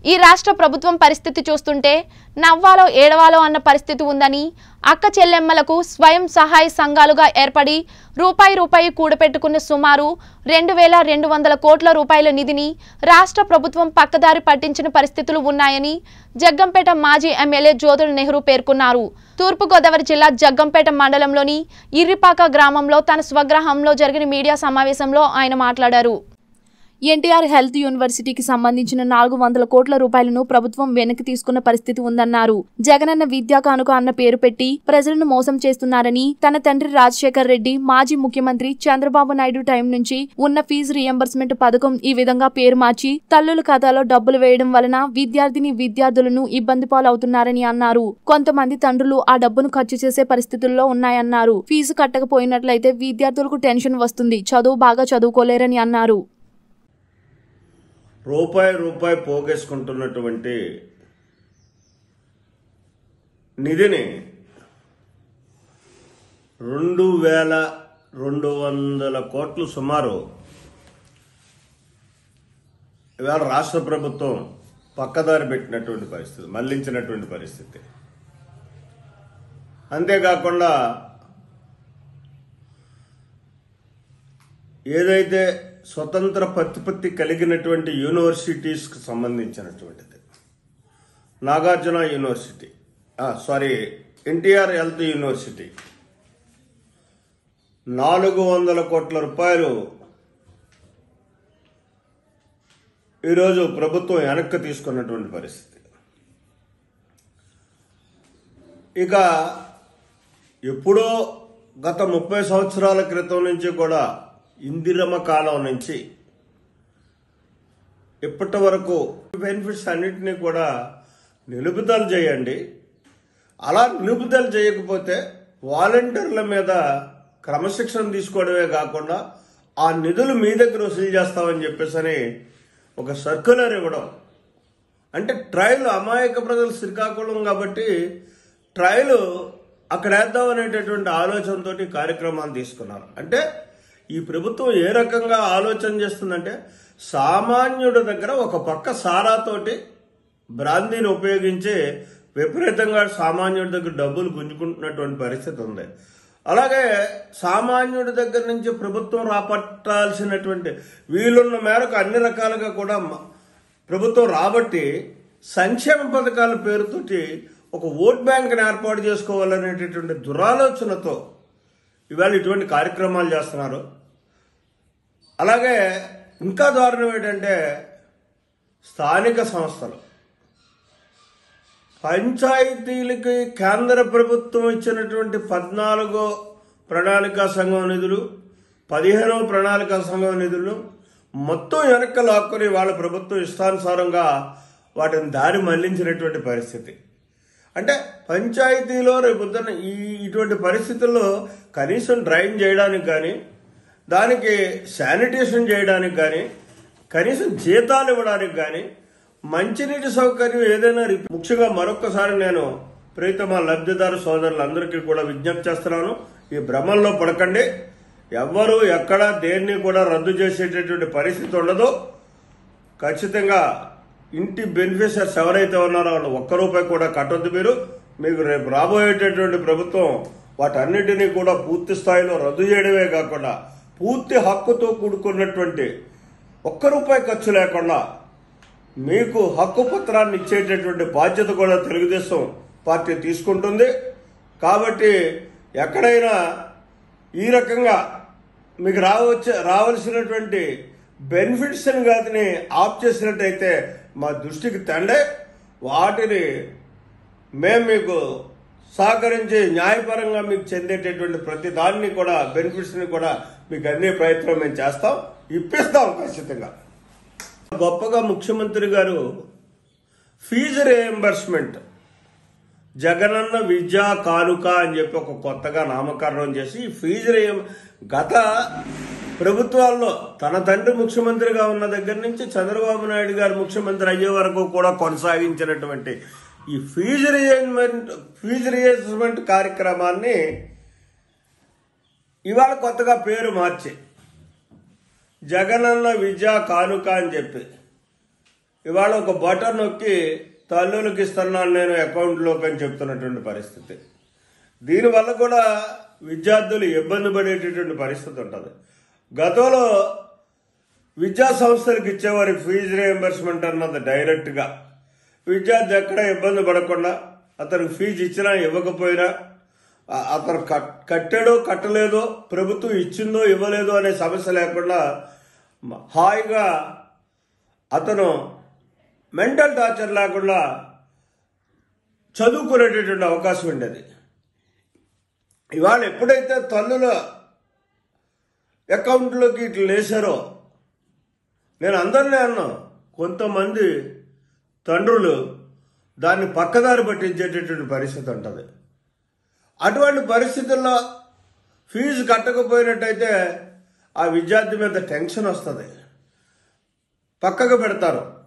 ఈ రాష్ట్ర ప్రభుత్వం పరిస్థితి చూస్తుంటే నవ్వాలో ఏడవాలో అన్న పరిస్థితి ఉందని అక్క చెల్లెమ్మలకు స్వయం సహాయ సంఘాలుగా ఏర్పడి రూపాయి రూపాయి కూడపెట్టుకున్న సుమారు రెండు వేల రెండు వందల కోట్ల రూపాయల నిధిని రాష్ట్ర ప్రభుత్వం పక్కదారి పట్టించిన పరిస్థితులు ఉన్నాయని జగ్గంపేట మాజీ ఎమ్మెల్యే జ్యోతుల నెహ్రూ పేర్కొన్నారు తూర్పుగోదావరి జిల్లా జగ్గంపేట మండలంలోని ఇర్రిపాక గ్రామంలో తన స్వగ్రహంలో జరిగిన మీడియా సమావేశంలో ఆయన మాట్లాడారు ఎన్టీఆర్ హెల్త్ యూనివర్సిటీకి సంబంధించిన నాలుగు వందల కోట్ల రూపాయలను ప్రభుత్వం వెనక్కి తీసుకున్న పరిస్థితి ఉందన్నారు జగనన్న విద్యా కానుక అన్న పేరు పెట్టి ప్రజలను మోసం చేస్తున్నారని తన తండ్రి రాజశేఖర్ రెడ్డి మాజీ ముఖ్యమంత్రి చంద్రబాబు నాయుడు టైం నుంచి ఉన్న ఫీజు రియంబర్స్మెంట్ పథకం ఈ విధంగా పేరు మార్చి తల్లుల ఖాతాలో డబ్బులు వేయడం వలన విద్యార్థిని విద్యార్థులను ఇబ్బంది పాలవుతున్నారని అన్నారు కొంతమంది తండ్రులు ఆ డబ్బును ఖర్చు చేసే పరిస్థితుల్లో ఉన్నాయన్నారు ఫీజు కట్టకపోయినట్లయితే విద్యార్థులకు టెన్షన్ వస్తుంది చదువు బాగా చదువుకోలేరని అన్నారు రూపాయి రూపాయి పోగేసుకుంటున్నటువంటి నిధిని రెండు వేల రెండు వందల కోట్లు సుమారు ఇవాళ రాష్ట్ర ప్రభుత్వం పక్కదారి పెట్టినటువంటి పరిస్థితి మళ్లించినటువంటి పరిస్థితి అంతేకాకుండా ఏదైతే స్వతంత్ర ప్రతిపత్తి కలిగినటువంటి యూనివర్సిటీస్కి సంబంధించినటువంటిది నాగార్జున యూనివర్సిటీ ఆ, సారీ ఎన్టీఆర్ హెల్త్ యూనివర్సిటీ నాలుగు వందల కోట్ల రూపాయలు ఈరోజు ప్రభుత్వం వెనక్కి తీసుకున్నటువంటి పరిస్థితి ఇక ఎప్పుడో గత ముప్పై సంవత్సరాల క్రితం నుంచి కూడా ఇందిరమ కాలం నుంచి ఇప్పటి వరకు బెనిఫిట్స్ అన్నింటినీ కూడా నిలుపుదల చేయండి అలా నిలుపుదల చేయకపోతే వాలంటీర్ల మీద క్రమశిక్షణ తీసుకోవడమే కాకుండా ఆ నిధులు మీ దగ్గర వసూలు చేస్తామని చెప్పేసి ఒక సర్క్యులర్ ఇవ్వడం అంటే ట్రయల్ అమాయక ప్రజలు శ్రీకాకుళం కాబట్టి ట్రయల్ అక్కడ వేద్దాం అనేటటువంటి ఆలోచనతో కార్యక్రమాన్ని తీసుకున్నారు అంటే ఈ ప్రభుత్వం ఏ రకంగా ఆలోచన చేస్తుందంటే సామాన్యుడి దగ్గర ఒక పక్క సారాతోటి బ్రాందీని ఉపయోగించి విపరీతంగా సామాన్యుడి దగ్గర డబ్బులు గుంజుకుంటున్నటువంటి పరిస్థితి ఉంది అలాగే సామాన్యుడి దగ్గర నుంచి ప్రభుత్వం రాపట్టాల్సినటువంటి వీలున్న మేరకు అన్ని రకాలుగా కూడా మ- ప్రభుత్వం రాబట్టి సంక్షేమ పథకాల పేరుతోటి ఒక ఓట్ బ్యాంక్ని ఏర్పాటు చేసుకోవాలనేటటువంటి దురాలోచనతో ఇవాళ ఇటువంటి కార్యక్రమాలు చేస్తున్నారు అలాగే ఇంకా దారుణం ఏంటంటే స్థానిక సంస్థలు పంచాయతీలకి కేంద్ర ప్రభుత్వం ఇచ్చినటువంటి పద్నాలుగో ప్రణాళికా సంఘం నిధులు పదిహేనవ ప్రణాళికా సంఘం నిధులు మొత్తం వెనక్కి లాక్కొని వాళ్ళ ప్రభుత్వం ఇష్టానుసారంగా వాటిని దారి మళ్లించినటువంటి పరిస్థితి అంటే పంచాయతీలో రేపొద్దున ఈ ఇటువంటి పరిస్థితుల్లో కనీసం డ్రైన్ చేయడానికి కానీ దానికి శానిటేషన్ చేయడానికి కానీ కనీసం జీతాలు ఇవ్వడానికి కానీ మంచినీటి సౌకర్యం ఏదైనా రిప్- ముఖ్యంగా మరొక్కసారి నేను ప్రీతమ లబ్ధిదారు సోదరులందరికీ కూడా విజ్ఞప్తి చేస్తున్నాను ఈ భ్రమంలో పడకండి ఎవ్వరూ ఎక్కడ దేన్ని కూడా రద్దు చేసేటటువంటి పరిస్థితి ఉండదు ఖచ్చితంగా ఇంటి బెనిఫిషియర్స్ ఎవరైతే ఉన్నారో వాళ్ళు ఒక్క రూపాయి కూడా కట్టొద్దు మీరు మీకు రేపు రాబోయేటటువంటి ప్రభుత్వం వాటన్నిటినీ కూడా పూర్తి స్థాయిలో రద్దు చేయడమే కాకుండా పూర్తి హక్కుతో కూడుకున్నటువంటి ఒక్క రూపాయి ఖర్చు లేకుండా మీకు హక్కు పత్రాన్ని ఇచ్చేటటువంటి బాధ్యత కూడా తెలుగుదేశం పార్టీ తీసుకుంటుంది కాబట్టి ఎక్కడైనా ఈ రకంగా మీకు రావచ్చే రావాల్సినటువంటి బెనిఫిట్స్ కాదని ఆఫ్ చేసినట్టయితే మా దృష్టికి తండే వాటిని మేము మీకు సహకరించి న్యాయపరంగా మీకు చెందేటటువంటి ప్రతి దాన్ని కూడా బెనిఫిట్స్ని కూడా మీకు అందే ప్రయత్నం మేము చేస్తాం ఇప్పిస్తాం ఖచ్చితంగా గొప్పగా ముఖ్యమంత్రి గారు ఫీజు రియంబర్స్మెంట్ జగనన్న విద్యా కానుక అని చెప్పి ఒక కొత్తగా నామకరణం చేసి ఈ ఫీజు రియం గత ప్రభుత్వాల్లో తన తండ్రి ముఖ్యమంత్రిగా ఉన్న దగ్గర నుంచి చంద్రబాబు నాయుడు గారు ముఖ్యమంత్రి అయ్యే వరకు కూడా కొనసాగించినటువంటి ఈ ఫీజు రియంబర్స్మెంట్ ఫీజు రియంబర్స్మెంట్ కార్యక్రమాన్ని ఇవాళ కొత్తగా పేరు మార్చి జగనన్న విద్యా కానుక అని చెప్పి ఇవాళ ఒక బటన్ నొక్కి తల్లులకు ఇస్తున్నాను నేను అకౌంట్లోకి అని చెప్తున్నటువంటి పరిస్థితి దీనివల్ల కూడా విద్యార్థులు ఇబ్బంది పడేటటువంటి పరిస్థితి ఉంటుంది గతంలో విద్యా సంస్థలకు ఇచ్చేవారి ఫీజు రియంబర్స్మెంట్ అన్నది డైరెక్ట్గా విద్యార్థి ఎక్కడ ఇబ్బంది పడకుండా అతనికి ఫీజు ఇచ్చినా ఇవ్వకపోయినా ఆ- అతను కట్- కట్టాడో కట్టలేదో ప్రభుత్వం ఇచ్చిందో ఇవ్వలేదో అనే సమస్య లేకుండా మ- హాయిగా అతను మెంటల్ టార్చర్ లేకుండా చదువుకునేటటువంటి అవకాశం ఉండేది ఇవాళ ఎప్పుడైతే తల్లుల అకౌంట్లోకి ఇట్లా వేశారో నేను అందరినీ అన్నా కొంతమంది తండ్రులు దాన్ని పక్కదారి పట్టించేటటువంటి పరిస్థితి ఉంటుంది అటువంటి పరిస్థితుల్లో ఫీజు కట్టకపోయినట్టయితే ఆ విద్యార్థి మీద టెన్షన్ వస్తుంది పక్కకు పెడతారు